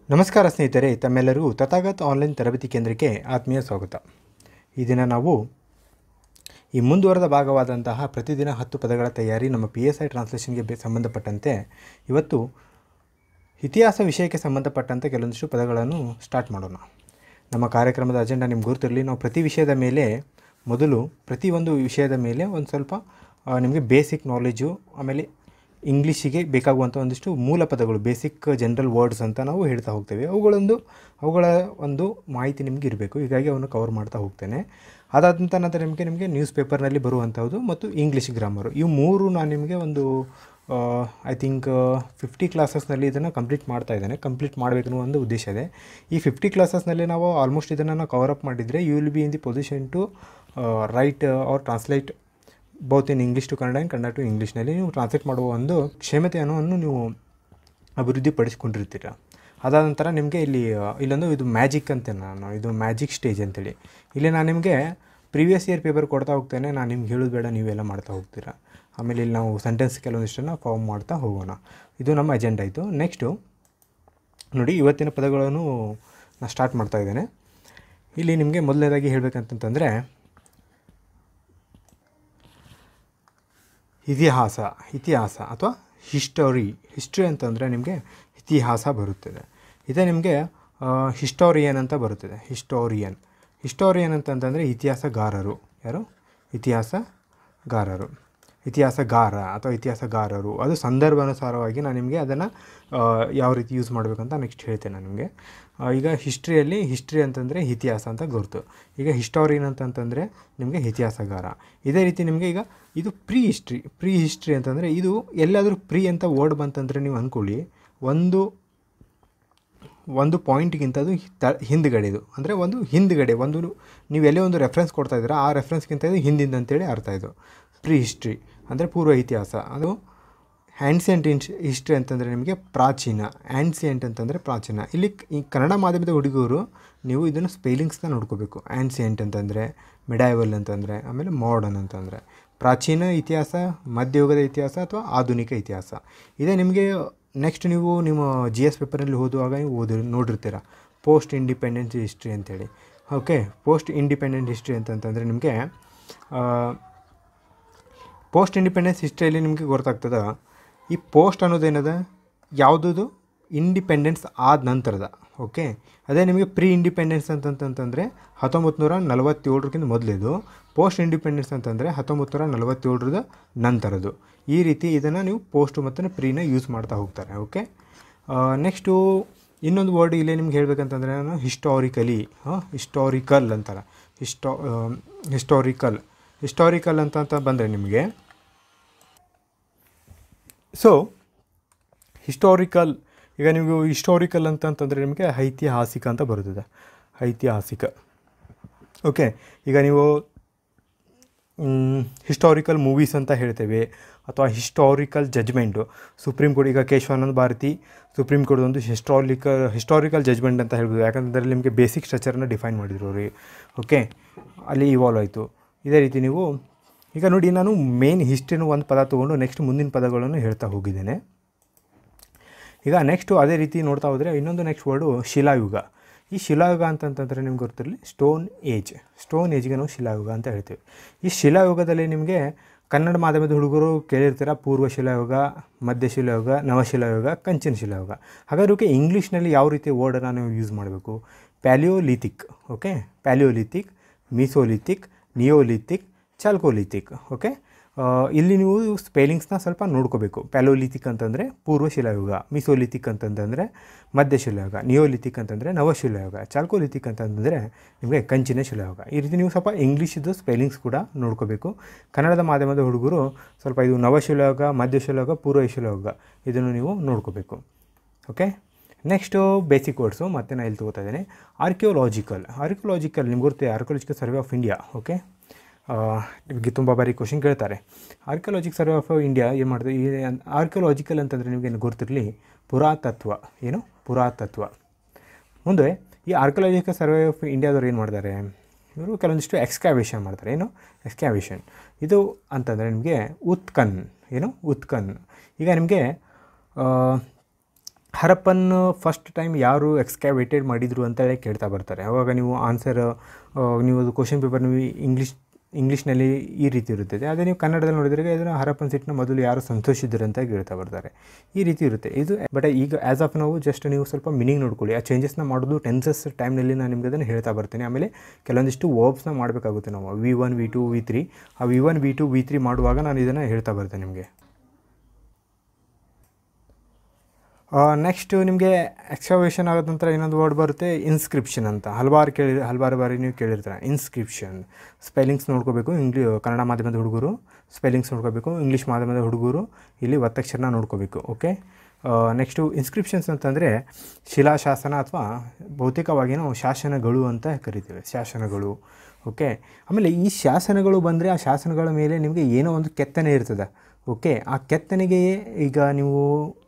ನಮಸ್ಕಾರ ಸ್ನೇಹಿತರೆ ತಮ್ಮೆಲ್ಲರಿಗೂ ತಥಾಗತ ಆನ್ಲೈನ್ ತರಬೇತಿ ಕೇಂದ್ರಕ್ಕೆ ಆತ್ಮೀಯ ಸ್ವಾಗತ ಈ ದಿನ ನಾವು ಈ ಮುಂದುವರೆದ ಭಾಗವಾದಂತಹ ಪ್ರತಿದಿನ ಹತ್ತು ಪದಗಳ ತಯಾರಿ ನಮ್ಮ ಪಿ ಎಸ್ ಐ ಟ್ರಾನ್ಸ್ಲೇಷನ್ಗೆ ಬೆ ಸಂಬಂಧಪಟ್ಟಂತೆ ಇವತ್ತು ಇತಿಹಾಸ ವಿಷಯಕ್ಕೆ ಸಂಬಂಧಪಟ್ಟಂತೆ ಕೆಲವೊಂದಿಷ್ಟು ಪದಗಳನ್ನು ಸ್ಟಾರ್ಟ್ ಮಾಡೋಣ ನಮ್ಮ ಕಾರ್ಯಕ್ರಮದ ಅಜೆಂಡಾ ನಿಮ್ಗೆ ಗುರುತಿರಲಿ ನಾವು ಪ್ರತಿ ವಿಷಯದ ಮೇಲೆ ಮೊದಲು ಪ್ರತಿಯೊಂದು ವಿಷಯದ ಮೇಲೆ ಒಂದು ಸ್ವಲ್ಪ ಆ, ನಿಮಗೆ ಬೇಸಿಕ್ ನಾಲೆಜು ಆಮೇಲೆ ಇಂಗ್ಲೀಷಿಗೆ ಬೇಕಾಗುವಂಥ ಒಂದಿಷ್ಟು ಮೂಲ ಪದಗಳು ಬೇಸಿಕ್ ಜನರಲ್ ವರ್ಡ್ಸ್ ಅಂತ ನಾವು ಹೇಳ್ತಾ ಹೋಗ್ತೇವೆ ಅವುಗಳೊಂದು ಅವುಗಳ ಒಂದು ಮಾಹಿತಿ ನಿಮಗೆ ಇರಬೇಕು ಹೀಗಾಗಿ ಅವನ್ನು ಕವರ್ ಮಾಡ್ತಾ ಹೋಗ್ತೇನೆ ಅದಾದಂಥ ನಂತರ ನಿಮಗೆ ನಿಮಗೆ ನ್ಯೂಸ್ ಪೇಪರ್ನಲ್ಲಿ ಬರುವಂಥದ್ದು ಮತ್ತು ಇಂಗ್ಲೀಷ್ ಗ್ರಾಮರು ಇವು ಮೂರು ನಾನು ನಿಮಗೆ ಒಂದು ಐ ಥಿಂಕ್ ಫಿಫ್ಟಿ ಕ್ಲಾಸಸ್ನಲ್ಲಿ ಇದನ್ನು ಕಂಪ್ಲೀಟ್ ಮಾಡ್ತಾ ಇದ್ದೇನೆ ಕಂಪ್ಲೀಟ್ ಮಾಡಬೇಕು ಅನ್ನೋ ಒಂದು ಉದ್ದೇಶ ಇದೆ ಈ ಫಿಫ್ಟಿ ಕ್ಲಾಸಸ್ನಲ್ಲಿ ನಾವು ಆಲ್ಮೋಸ್ಟ್ ಇದನ್ನು ನಾವು ಕವರ್ ಅಪ್ ಮಾಡಿದರೆ you will be in the position to write or translate both in English to Kannada and Kannada to ಇಂಗ್ಲೀಷ್ನಲ್ಲಿ ನೀವು ಟ್ರಾನ್ಸ್ಲೇಟ್ ಮಾಡುವ ಒಂದು ಕ್ಷಮತೆಯನ್ನು ನೀವು ಅಭಿವೃದ್ಧಿಪಡಿಸ್ಕೊಂಡಿರ್ತೀರ ಅದಾದ ನಂತರ ನಿಮಗೆ ಇಲ್ಲಿ ಆ, ಇಲ್ಲೊಂದು ಇದು ಮ್ಯಾಜಿಕ್ ಅಂತ ನಾನು ಇದು ಮ್ಯಾಜಿಕ್ ಸ್ಟೇಜ್ ಅಂತೇಳಿ ಇಲ್ಲಿ ನಾನು ನಿಮಗೆ ಪ್ರೀವಿಯಸ್ ಇಯರ್ ಪೇಪರ್ ಕೊಡ್ತಾ ಹೋಗ್ತೇನೆ ನಾನು ನಿಮ್ಗೆ ಹೇಳೋದು ಬೇಡ ನೀವೆಲ್ಲ ಮಾಡ್ತಾ ಹೋಗ್ತೀರಾ ಆಮೇಲೆ ಇಲ್ಲಿ ನಾವು ಸೆಂಟೆನ್ಸ್ ಕೆಲವೊಂದಿಷ್ಟನ್ನು ಫಾರ್ಮ್ ಮಾಡ್ತಾ ಹೋಗೋಣ ಇದು ನಮ್ಮ ಅಜೆಂಡಾ ಇತ್ತು ನೆಕ್ಸ್ಟು ನೋಡಿ ಇವತ್ತಿನ ಪದಗಳನ್ನು ನಾನು ಸ್ಟಾರ್ಟ್ ಮಾಡ್ತಾ ಇದ್ದೇನೆ ಇಲ್ಲಿ ನಿಮಗೆ ಮೊದಲನೇದಾಗಿ ಹೇಳಬೇಕಂತಂತಂದರೆ ಇತಿಹಾಸ ಇತಿಹಾಸ ಅಥವಾ ಹಿಸ್ಟೋರಿ ಹಿಸ್ಟ್ರಿ ಅಂತಂದರೆ ನಿಮಗೆ ಇತಿಹಾಸ ಬರುತ್ತದೆ ಇದೇ ನಿಮಗೆ ಹಿಸ್ಟೋರಿಯನ್ ಅಂತ ಬರುತ್ತದೆ ಹಿಸ್ಟೋರಿಯನ್ ಹಿಸ್ಟೋರಿಯನ್ ಅಂತಂತಂದರೆ ಇತಿಹಾಸಗಾರರು ಯಾರು ಇತಿಹಾಸಗಾರರು ಇತಿಹಾಸಗಾರ ಅಥವಾ ಇತಿಹಾಸಗಾರರು ಅದು ಸಂದರ್ಭಾನುಸಾರವಾಗಿ ನಾನು ನಿಮಗೆ ಅದನ್ನು ಯಾವ ರೀತಿ ಯೂಸ್ ಮಾಡಬೇಕಂತ ನೆಕ್ಸ್ಟ್ ಹೇಳ್ತೇನೆ ನಾನು ನಿಮಗೆ ಆ, ಈಗ ಹಿಸ್ಟ್ರಿಯಲ್ಲಿ ಹಿಸ್ಟ್ರಿ ಅಂತಂದರೆ ಇತಿಹಾಸ ಅಂತ ಗುರುತು ಈಗ ಹಿಸ್ಟೋರಿಯನ್ ಅಂತಂತಂದರೆ ನಿಮಗೆ ಇತಿಹಾಸಗಾರ ಇದೇ ರೀತಿ ನಿಮಗೆ ಈಗ ಇದು ಪ್ರೀ ಹಿಸ್ಟ್ರಿ ಪ್ರೀ ಹಿಸ್ಟ್ರಿ ಅಂತಂದರೆ ಇದು ಎಲ್ಲಾದರೂ ಪ್ರೀ ಅಂತ ವರ್ಡ್ ಬಂತಂದರೆ ನೀವು ಅಂದ್ಕೊಳ್ಳಿ ಒಂದು ಒಂದು ಪಾಯಿಂಟ್ಗಿಂತ ಅದು ತ ಹಿಂದ್ಗಡೆದು ಅಂದರೆ ಒಂದು ಹಿಂದ್ಗಡೆ ಒಂದು ನೀವು ಎಲ್ಲೇ ಒಂದು ರೆಫರೆನ್ಸ್ ಕೊಡ್ತಾ ಇದ್ದೀರಾ ಆ ರೆಫರೆನ್ಸ್ಗಿಂತ ಇದು ಹಿಂದಿಂದ ಅಂತೇಳಿ ಅರ್ಥ ಇದು ಪ್ರೀ ಹಿಸ್ಟ್ರಿ ಅಂದರೆ ಪೂರ್ವ ಇತಿಹಾಸ ಅದು ಆ್ಯನ್ಸಿಯಂಟ್ ಇನ್ಸ್ ಹಿಸ್ಟ್ರಿ ಅಂತಂದರೆ ನಿಮಗೆ ಪ್ರಾಚೀನ ಆ್ಯನ್ಸಿಯಂಟ್ ಅಂತಂದರೆ ಪ್ರಾಚೀನ ಇಲ್ಲಿ ಕ್- ಈ ಕನ್ನಡ ಮಾಧ್ಯಮದ ಹುಡುಗರು ನೀವು ಇದನ್ನು ಸ್ಪೆಲ್ಲಿಂಗ್ಸ್ನ ನೋಡ್ಕೋಬೇಕು ಆ್ಯನ್ಸಿಯಂಟ್ ಅಂತಂದರೆ ಮೆಡೈವಲ್ ಅಂತಂದರೆ ಆಮೇಲೆ ಮಾಡರ್ನ್ ಅಂತಂದರೆ ಪ್ರಾಚೀನ ಇತಿಹಾಸ ಮಧ್ಯಯುಗದ ಇತಿಹಾಸ ಅಥವಾ ಆಧುನಿಕ ಇತಿಹಾಸ ಇದೇ ನಿಮಗೆ ನೆಕ್ಸ್ಟ್ ನೀವು ನಿಮ್ಮ ಜಿ ಎಸ್ ಪೇಪರಲ್ಲಿ ಓದುವಾಗ ನೀವು ಓದಿ ನೋಡಿರ್ತೀರ ಪೋಸ್ಟ್ ಇಂಡಿಪೆಂಡೆನ್ಸ್ ಹಿಸ್ಟ್ರಿ ಅಂತೇಳಿ ಓಕೆ ಪೋಸ್ಟ್ ಇಂಡಿಪೆಂಡೆಂಟ್ ಹಿಸ್ಟ್ರಿ ಅಂತಂತಂದರೆ ನಿಮಗೆ ಪೋಸ್ಟ್ ಇಂಡಿಪೆಂಡೆನ್ಸ್ ಹಿಸ್ಟ್ರಿಯಲ್ಲಿ ನಿಮಗೆ ಗೊತ್ತಾಗ್ತದ ಈ ಪೋಸ್ಟ್ ಅನ್ನೋದೇನದ ಯಾವುದದು ಇಂಡಿಪೆಂಡೆನ್ಸ್ ಆದ ನಂತರದ ಓಕೆ ಅದೇ ನಿಮಗೆ ಪ್ರೀ ಇಂಡಿಪೆಂಡೆನ್ಸ್ ಅಂತಂತಂತಂದರೆ ಹತ್ತೊಂಬತ್ತು ನೂರ ನಲವತ್ತೇಳರಕ್ಕಿಂತ ಮೊದಲಿದು ಪೋಸ್ಟ್ ಇಂಡಿಪೆಂಡೆನ್ಸ್ ಅಂತಂದರೆ ಹತ್ತೊಂಬತ್ತು ನೂರ ನಲವತ್ತೇಳರದ ನಂತರದ್ದು ಈ ರೀತಿ ಇದನ್ನು ನೀವು ಪೋಸ್ಟ್ ಮತ್ತು ಪ್ರೀನ ಯೂಸ್ ಮಾಡ್ತಾ ಹೋಗ್ತಾರೆ ಓಕೆ ನೆಕ್ಸ್ಟು ಇನ್ನೊಂದು ವರ್ಡ್ ಇಲ್ಲೇ ನಿಮ್ಗೆ ಹೇಳ್ಬೇಕಂತಂದರೆ ನಾನು ಹಿಸ್ಟಾರಿಕಲಿ ಹಾಂ ಹಿಸ್ಟಾರಿಕಲ್ ಅಂತಾರೆ ಹಿಸ್ಟೋ ಹಿಸ್ಟಾರಿಕಲ್ ಹಿಸ್ಟಾರಿಕಲ್ ಅಂತ ಅಂತ ಬಂದರೆ ನಿಮಗೆ ಸೊ ಹಿಸ್ಟಾರಿಕಲ್ ಈಗ ನೀವು ಹಿಸ್ಟಾರಿಕಲ್ ಅಂತ ಅಂತಂದರೆ ನಿಮಗೆ ಐತಿಹಾಸಿಕ ಅಂತ ಬರುತ್ತದೆ ಐತಿಹಾಸಿಕ ಓಕೆ ಈಗ ನೀವು ಹಿಸ್ಟಾರಿಕಲ್ ಮೂವೀಸ್ ಅಂತ ಹೇಳ್ತೇವೆ ಅಥವಾ ಹಿಸ್ಟಾರಿಕಲ್ ಜಜ್ಮೆಂಟು ಸುಪ್ರೀಂ ಕೋರ್ಟ್ ಈಗ ಕೇಶವಾನಂದ ಭಾರತಿ ಸುಪ್ರೀಂ ಕೋರ್ಟ್ ಒಂದು ಹಿಸ್ಟಾರಿಕಲ್ ಹಿಸ್ಟಾರಿಕಲ್ ಜಜ್ಮೆಂಟ್ ಅಂತ ಹೇಳ್ಬೋದು ಯಾಕಂತಂದರೆ ನಿಮಗೆ ಬೇಸಿಕ್ ಸ್ಟ್ರಕ್ಚರನ್ನು ಡಿಫೈನ್ ಮಾಡಿದ್ರು ಅವ್ರಿಗೆ ಓಕೆ ಅಲ್ಲಿ ಇವಾಲ್ವ್ ಆಯಿತು ಇದೇ ರೀತಿ ನೀವು ಈಗ ನೋಡಿ ನಾನು ಮೇನ್ ಹಿಸ್ಟ್ರಿನ ಒಂದು ಪದ ತೊಗೊಂಡು ನೆಕ್ಸ್ಟ್ ಮುಂದಿನ ಪದಗಳನ್ನು ಹೇಳ್ತಾ ಹೋಗಿದ್ದೇನೆ ಈಗ ನೆಕ್ಸ್ಟು ಅದೇ ರೀತಿ ನೋಡ್ತಾ ಹೋದರೆ ಇನ್ನೊಂದು ನೆಕ್ಸ್ಟ್ ವರ್ಡು ಶಿಲಾಯುಗ ಈ ಶಿಲಾಯುಗ ಅಂತಂತಂದರೆ ನಿಮ್ಗೆ ಗೊತ್ತಿರಲಿ ಸ್ಟೋನ್ ಏಜ್ ಸ್ಟೋನ್ ಏಜ್ಗೆ ನಾವು ಶಿಲಾಯುಗ ಅಂತ ಹೇಳ್ತೀವಿ ಈ ಶಿಲಾಯುಗದಲ್ಲಿ ನಿಮಗೆ ಕನ್ನಡ ಮಾಧ್ಯಮದ ಹುಡುಗರು ಕೇಳಿರ್ತೀರ ಪೂರ್ವ ಶಿಲಾಯುಗ ಮಧ್ಯ ಶಿಲಾಯುಗ ನವಶಿಲಾಯುಗ ಕಂಚಿನ ಶಿಲಾಯುಗ ಹಾಗಾದ್ರೆ ಓಕೆ ಇಂಗ್ಲೀಷ್ನಲ್ಲಿ ಯಾವ ರೀತಿ ವರ್ಡನ್ನು ನೀವು ಯೂಸ್ ಮಾಡಬೇಕು palaeolithic okay palaeolithic mesolithic neolithic chalcolithic okay ಆ, ಇಲ್ಲಿ ನೀವು ಸ್ಪೆಲ್ಲಿಂಗ್ಸ್ನ ಸ್ವಲ್ಪ ನೋಡ್ಕೋಬೇಕು ಪ್ಯಾಲೋಲಿಥಿಕ್ ಅಂತಂದರೆ ಪೂರ್ವ ಶಿಲಾಯುಗ ಮಿಸೋಲಿಥಿಕ್ ಅಂತಂದರೆ ಮಧ್ಯ ಶಿಲಾಯುಗ ನಿಯೋಲಿಥಿಕ್ ಅಂತಂದರೆ ನವಶಿಲಾಯುಗ ಚಾಲ್ಕೋಲಿಥಿಕ್ ಅಂತಂದರೆ ನಿಮಗೆ ಕಂಚಿನ ಶಿಲಾಯುಗ ಈ ರೀತಿ ನೀವು ಸ್ವಲ್ಪ ಇಂಗ್ಲೀಷಿದ್ದು ಸ್ಪೆಲ್ಲಿಂಗ್ಸ್ ಕೂಡ ನೋಡ್ಕೋಬೇಕು ಕನ್ನಡದ ಮಾಧ್ಯಮದ ಹುಡುಗರು ಸ್ವಲ್ಪ ಇದು ನವಶಿಲಾಯುಗ ಮಧ್ಯ ಶಿಲಾಯುಗ ಪೂರ್ವ ಶಿಲಾಯುಗ ಇದನ್ನು ನೀವು ನೋಡ್ಕೋಬೇಕು ಓಕೆ ನೆಕ್ಸ್ಟು ಬೇಸಿಕ್ ವರ್ಡ್ಸು ಮತ್ತೆ ನಾನು ಇಲ್ಲಿ ತಗೋತಾ ಇದ್ದೇನೆ ಆರ್ಕಿಯೋಲಾಜಿಕಲ್ ಆರ್ಕಿಯೋಲಾಜಿಕಲ್ ನಿಮ್ಗೆ ಗೊತ್ತೇ archaeological survey of India okay ನಿಮಗೆ ತುಂಬ ಬಾರಿ ಕ್ವಶನ್ ಕೇಳ್ತಾರೆ ಆರ್ಕಿಯೋಲಾಜಿಕ್ ಸರ್ವೆ ಆಫ್ ಇಂಡಿಯಾ ಏನು ಮಾಡಿದೆ ಈ ಆರ್ಕಿಯೋಲಾಜಿಕಲ್ ಅಂತಂದರೆ ನಿಮಗೆ ಏನು ಗೊತ್ತಿರಲಿ ಪುರಾತತ್ವ ಏನು ಪುರಾತತ್ವ ಮುಂದೆ ಈ ಆರ್ಕಿಯೋಲಾಜಿಕಲ್ ಸರ್ವೆ ಆಫ್ ಇಂಡಿಯಾದವ್ರು ಏನು ಮಾಡ್ತಾರೆ ಇವರು ಕೆಲವೊಂದಿಷ್ಟು ಎಕ್ಸ್ಕ್ಯಾವೇಷನ್ ಮಾಡ್ತಾರೆ ಏನು ಎಕ್ಸ್ಕ್ಯಾವೇಷನ್ ಇದು ಅಂತಂದರೆ ನಿಮಗೆ ಉತ್ಕನ್ ಏನು ಉತ್ಕನ್ ಈಗ ನಿಮಗೆ ಹರಪ್ಪನ್ ಫಸ್ಟ್ ಟೈಮ್ ಯಾರು ಎಕ್ಸ್ಕ್ಯಾವೇಟೆಡ್ ಮಾಡಿದರು ಅಂತೇಳಿ ಕೇಳ್ತಾ ಬರ್ತಾರೆ ಅವಾಗ ನೀವು ಆನ್ಸರ್ ನೀವು ಅದು ಕ್ವಶನ್ ಪೇಪರ್ ನೀವು ಇಂಗ್ಲೀಷ್ ಇಂಗ್ಲೀಷ್ನಲ್ಲಿ ಈ ರೀತಿ ಇರುತ್ತದೆ ಅದೇ ನೀವು ಕನ್ನಡದಲ್ಲಿ ನೋಡಿದರೆ ಇದನ್ನು ಹರಪ್ಪನ್ ಸಿಟ್ನ ಮೊದಲು ಯಾರು ಸಂತೋಷಿದ್ರು ಅಂತ ಕೇಳ್ತಾ ಬರ್ತಾರೆ ಈ ರೀತಿ ಇರುತ್ತೆ ಇದು ಬಟ್ ಈಗ ಆ್ಯಸ್ ಆಫ್ ನಾವು ಜಸ್ಟ್ ನೀವು ಸ್ವಲ್ಪ ಮೀನಿಂಗ್ ನೋಡ್ಕೊಳ್ಳಿ ಆ ಚೇಂಜಸ್ನ ಮಾಡೋದು ಟೆನ್ಸಸ್ ಟೈಮ್ನಲ್ಲಿ ನಾನು ನಿಮ್ಗೆ ಅದನ್ನು ಹೇಳ್ತಾ ಬರ್ತೀನಿ ಆಮೇಲೆ ಕೆಲವೊಂದಿಷ್ಟು ವರ್ಬ್ಸ್ನ ಮಾಡಬೇಕಾಗುತ್ತೆ ನಾವು V one V two V three ಆ V one V two V three ಮಾಡುವಾಗ ನಾನು ಇದನ್ನು ಹೇಳ್ತಾ ಬರ್ತೇನೆ ನಿಮಗೆ ನೆಕ್ಸ್ಟ್ ನಿಮಗೆ ಎಕ್ಸ್ಕವೇಷನ್ ಆದ ನಂತರ ಇನ್ನೊಂದು ವರ್ಡ್ ಬರುತ್ತೆ ಇನ್ಸ್ಕ್ರಿಪ್ಷನ್ ಅಂತ ಹಲವಾರು ಕೇಳಿ ಹಲವಾರು ಬಾರಿ ನೀವು ಕೇಳಿರ್ತಾರೆ ಇನ್ಸ್ಕ್ರಿಪ್ಷನ್ ಸ್ಪೆಲ್ಲಿಂಗ್ಸ್ ನೋಡ್ಕೋಬೇಕು ಇಂಗ್ಲಿ ಕನ್ನಡ ಮಾಧ್ಯಮದ ಹುಡುಗರು ಸ್ಪೆಲ್ಲಿಂಗ್ಸ್ ನೋಡ್ಕೋಬೇಕು ಇಂಗ್ಲೀಷ್ ಮಾಧ್ಯಮದ ಹುಡುಗರು ಇಲ್ಲಿ ಒತ್ತಕ್ಷರನ ನೋಡ್ಕೋಬೇಕು ಓಕೆ ನೆಕ್ಸ್ಟು ಇನ್ಸ್ಕ್ರಿಪ್ಷನ್ಸ್ ಅಂತಂದರೆ ಶಿಲಾಶಾಸನ ಅಥವಾ ಭೌತಿಕವಾಗಿ ನಾವು ಶಾಸನಗಳು ಅಂತ ಕರಿತೇವೆ ಶಾಸನಗಳು ಓಕೆ ಆಮೇಲೆ ಈ ಶಾಸನಗಳು ಬಂದರೆ ಆ ಶಾಸನಗಳ ಮೇಲೆ ನಿಮಗೆ ಏನೋ ಒಂದು ಕೆತ್ತನೆ ಇರ್ತದೆ ಓಕೆ ಆ ಕೆತ್ತನೆಗೆ ಈಗ ನೀವು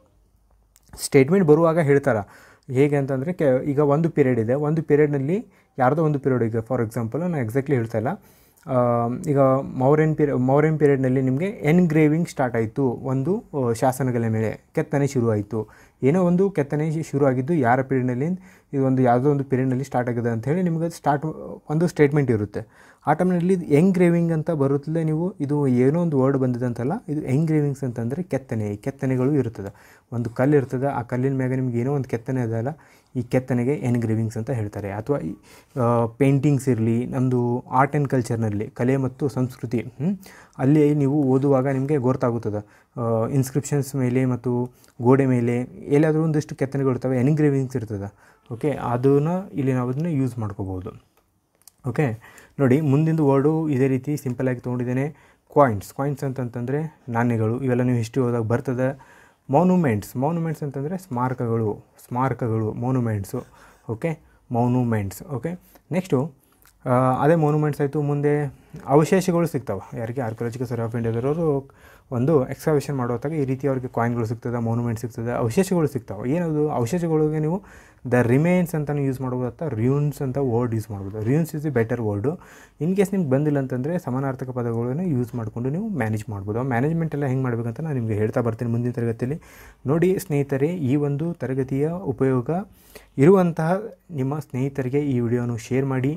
ಸ್ಟೇಟ್ಮೆಂಟ್ ಬರುವಾಗ ಹೇಳ್ತಾರೆ ಹೇಗೆ ಅಂತಂದರೆ ಕೆ ಈಗ ಒಂದು ಪೀರಿಯಡ್ ಇದೆ ಒಂದು ಪೀರಿಯಡ್ನಲ್ಲಿ ಯಾರ್ದೋ ಒಂದು ಪೀರಿಯಡ್ ಈಗ ಫಾರ್ ಎಕ್ಸಾಂಪಲ್ ನಾನು ಎಕ್ಸಾಕ್ಟ್ಲಿ ಹೇಳ್ತಾ ಇಲ್ಲ ಆ, ಈಗ ಮೌರ್ಯನ್ ಪೀರಿ ಮೌರ್ಯನ್ ಪೀರಿಯಡ್ನಲ್ಲಿ ನಿಮಗೆ ಎನ್ಗ್ರೇವಿಂಗ್ ಸ್ಟಾರ್ಟ್ ಆಯಿತು ಒಂದು ಆ, ಶಾಸನಗಳ ಮೇಲೆ ಕೆತ್ತನೆ ಶುರುವಾಯಿತು ಏನೋ ಒಂದು ಕೆತ್ತನೆ ಶು- ಶುರುವಾಗಿದ್ದು ಯಾರ ಪೀರಿಯಡ್ನಲ್ಲಿ ಇದು ಒಂದು ಯಾವುದೋ ಒಂದು ಪೀರಿಯಡ್ನಲ್ಲಿ ಸ್ಟಾರ್ಟ್ ಆಗಿದೆ ಅಂತ ಹೇಳಿ ನಿಮಗೆ ಸ್ಟಾರ್ಟ್ ಒಂದು ಸ್ಟೇಟ್ಮೆಂಟ್ ಇರುತ್ತೆ ಆ ಟೈಮ್ನಲ್ಲಿ ಎಂಗ್ರೇವಿಂಗ್ ಅಂತ ಬರುತ್ತಲೇ ನೀವು ಇದು ಏನೋ ಒಂದು ವರ್ಡ್ ಬಂದಿದೆ ಅಂತಲ್ಲ ಇದು ಎಂಗ್ರೇವಿಂಗ್ಸ್ ಅಂತಂದರೆ ಕೆತ್ತನೆ ಕೆತ್ತನೆಗಳು ಇರ್ತದೆ ಒಂದು ಕಲ್ಲು ಇರ್ತದೆ ಆ ಕಲ್ಲಿನ ಮ್ಯಾಗ ನಿಮ್ಗೆ ಏನೋ ಒಂದು ಕೆತ್ತನೆ ಅದಲ್ಲ ಈ ಕೆತ್ತನೆಗೆ ಎನ್ಗ್ರೇವಿಂಗ್ಸ್ ಅಂತ ಹೇಳ್ತಾರೆ ಅಥವಾ ಈ ಪೇಂಟಿಂಗ್ಸ್ ಇರಲಿ ನಮ್ಮದು ಆರ್ಟ್ ಆ್ಯಂಡ್ ಕಲ್ಚರ್ನಲ್ಲಿ ಕಲೆ ಮತ್ತು ಸಂಸ್ಕೃತಿ ಹ್ಮ್? ಅಲ್ಲಿ ನೀವು ಓದುವಾಗ ನಿಮಗೆ ಗೊತ್ತಾಗುತ್ತದೆ ಇನ್ಸ್ಕ್ರಿಪ್ಷನ್ಸ್ ಮೇಲೆ ಮತ್ತು ಗೋಡೆ ಮೇಲೆ ಎಲ್ಲಾದರೂ ಒಂದಿಷ್ಟು ಕೆತ್ತನೆಗಳು ಇರ್ತವೆ ಎನ್ಗ್ರೇವಿಂಗ್ಸ್ ಇರ್ತದೆ ಓಕೆ ಅದನ್ನು ಇಲ್ಲಿ ನಾವು ಅದನ್ನು ಯೂಸ್ ಮಾಡ್ಕೋಬೋದು ಓಕೆ ನೋಡಿ ಮುಂದಿಂದು ವರ್ಡು ಇದೇ ರೀತಿ ಸಿಂಪಲಾಗಿ ತೊಗೊಂಡಿದ್ದೇನೆ ಕಾಯಿನ್ಸ್ ಕಾಯಿನ್ಸ್ ಅಂತಂತಂದರೆ ನಾಣ್ಯಗಳು ಇವೆಲ್ಲ ನೀವು ಹಿಸ್ಟ್ರಿ ಓದಾಗ ಬರ್ತದೆ ಮೌನುಮೆಂಟ್ಸ್ ಮೌನುಮೆಂಟ್ಸ್ ಅಂತಂದರೆ ಸ್ಮಾರಕಗಳು ಸ್ಮಾರಕಗಳು monuments okay monuments okay next ಅದೇ ಮೌನುಮೆಂಟ್ಸ್ ಆಯಿತು ಮುಂದೆ ಅವಶೇಷಗಳು ಸಿಗ್ತಾವೆ ಯಾರಿಗೆ ಆರ್ಕಿಯಾಲಜಿಕಲ್ ಸರ್ವೆ ಆಫ್ ಇಂಡಿಯಾದವರು ಒಂದು ಎಕ್ಸ್ಕವೇಷನ್ ಮಾಡೋ ಹೊತ್ತಾಗ ಈ ರೀತಿ ಅವ್ರಿಗೆ ಕಾಯಿನ್ಗಳು ಸಿಗ್ತದೆ ಮೌನುಮೆಂಟ್ ಸಿಗ್ತದೆ ಅವಶೇಷಗಳು ಸಿಗ್ತಾವೆ ಏನದು ಅವಶೇಷಗಳಿಗೆ ನೀವು ದ ರಿಮೇನ್ಸ್ ಅಂತಲೂ ಯೂಸ್ ಮಾಡ್ಬೋದು ಅಥವಾ ರಿಯೂನ್ಸ್ ಅಂತ ವರ್ಡ್ ಯೂಸ್ ಮಾಡ್ಬೋದು ruins is the better word in case ನಿಮ್ಗೆ ಬಂದಿಲ್ಲ ಅಂತಂದರೆ ಸಮಾನಾರ್ಥಕ ಪದಗಳನ್ನು ಯೂಸ್ ಮಾಡಿಕೊಂಡು ನೀವು ಮ್ಯಾನೇಜ್ ಮಾಡ್ಬೋದು ಆ ಮ್ಯಾನೇಜ್ಮೆಂಟ್ ಎಲ್ಲ ಹೆಂಗೆ ಮಾಡಬೇಕಂತ ನಾನು ನಿಮಗೆ ಹೇಳ್ತಾ ಬರ್ತೀನಿ ಮುಂದಿನ ತರಗತಿಯಲ್ಲಿ ನೋಡಿ ಸ್ನೇಹಿತರೆ ಈ ಒಂದು ತರಗತಿಯ ಉಪಯೋಗ ಇರುವಂತಹ ನಿಮ್ಮ ಸ್ನೇಹಿತರಿಗೆ ಈ ವಿಡಿಯೋನು ಶೇರ್ ಮಾಡಿ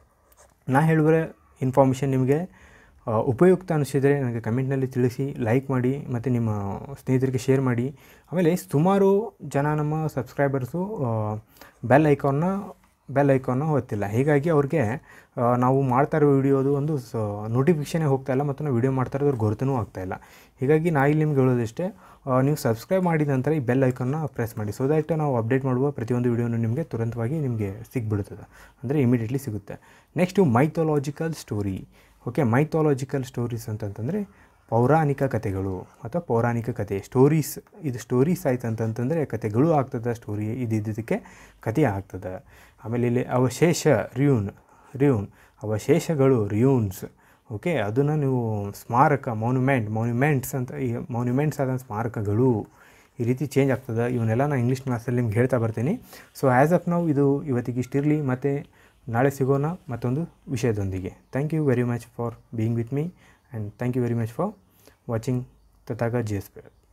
ನಾ ಹೇಳುವ ಇನ್ಫಾರ್ಮೇಷನ್ ನಿಮಗೆ ಆ, ಉಪಯುಕ್ತ ಅನಿಸಿದರೆ ನನಗೆ ಕಮೆಂಟ್ನಲ್ಲಿ ತಿಳಿಸಿ ಲೈಕ್ ಮಾಡಿ ಮತ್ತು ನಿಮ್ಮ ಸ್ನೇಹಿತರಿಗೆ ಶೇರ್ ಮಾಡಿ ಆಮೇಲೆ ಸುಮಾರು ಜನ ನಮ್ಮ ಸಬ್ಸ್ಕ್ರೈಬರ್ಸು ಬೆಲ್ ಐಕಾನ್ನ ಬೆಲ್ ಐಕಾನ್ನ ಹೊತ್ತಿಲ್ಲ ಹೀಗಾಗಿ ಅವ್ರಿಗೆ ಆ, ನಾವು ಮಾಡ್ತಾ ಇರೋ ವಿಡಿಯೋದು ಒಂದು ಸ ನೋಟಿಫಿಕೇಷನೇ ಹೋಗ್ತಾ ಇಲ್ಲ ಮತ್ತು ನಾವು ವಿಡಿಯೋ ಮಾಡ್ತಾ ಇರೋದ್ರ ಗುರುತೂ ಆಗ್ತಾ ಇಲ್ಲ ಹೀಗಾಗಿ ನಾ ಇಲ್ಲಿ ನಿಮ್ಗೆ ಹೇಳೋದಿಷ್ಟೇ ಆ, ನೀವು ಸಬ್ಸ್ಕ್ರೈಬ್ ಮಾಡಿದ ನಂತರ ಈ ಬೆಲ್ ಐಕಾನ್ನ ಪ್ರೆಸ್ ಮಾಡಿ ಸೊ ದ್ಯಾಟ್ ನಾವು ಅಪ್ಡೇಟ್ ಮಾಡುವ ಪ್ರತಿಯೊಂದು ವಿಡಿಯೋನು ನಿಮಗೆ ತುರಂತವಾಗಿ ನಿಮಗೆ ಸಿಗ್ಬಿಡ್ತದೆ ಅಂದರೆ ಇಮಿಡಿಯೇಟ್ಲಿ ಸಿಗುತ್ತೆ next mythological story okay mythological stories ಅಂತಂತಂದರೆ ಪೌರಾಣಿಕ ಕಥೆಗಳು ಅಥವಾ ಪೌರಾಣಿಕ ಕಥೆ ಸ್ಟೋರೀಸ್ ಇದು ಸ್ಟೋರೀಸ್ ಆಯ್ತು ಅಂತಂತಂದರೆ ಕಥೆಗಳು ಆಗ್ತದೆ ಸ್ಟೋರಿ ಇದ್ದಿದ್ದಕ್ಕೆ ಕಥೆ ಆಗ್ತದೆ ಆಮೇಲೆ ಇಲ್ಲಿ ಅವಶೇಷ ರಿಯೂನ್ ರಿಯೂನ್ ಅವಶೇಷಗಳು ರಿಯೂನ್ಸ್ ಓಕೆ ಅದನ್ನು ನೀವು ಸ್ಮಾರಕ ಮೌನ್ಯುಮೆಂಟ್ ಮೌನ್ಯುಮೆಂಟ್ಸ್ ಅಂತ ಈ ಮೌನ್ಯುಮೆಂಟ್ಸ್ ಆದ ಸ್ಮಾರಕಗಳು ಈ ರೀತಿ ಚೇಂಜ್ ಆಗ್ತದೆ ಇವನ್ನೆಲ್ಲ ನಾನು ಇಂಗ್ಲೀಷ್ ಕ್ಲಾಸಲ್ಲಿ ನಿಮ್ಗೆ ಹೇಳ್ತಾ ಬರ್ತೀನಿ ಸೊ ಆ್ಯಸ್ ಆಫ್ ನಾವು ಇದು ಇವತ್ತಿಗೆ ಇಷ್ಟಿರಲಿ ಮತ್ತು ನಾಳೆ ಸಿಗೋಣ ಮತ್ತೊಂದು ವಿಷಯದೊಂದಿಗೆ thank you very much for being with me and thank you very much for watching ತಥಾಗ ಜಿ ಎಸ್ ಪಿ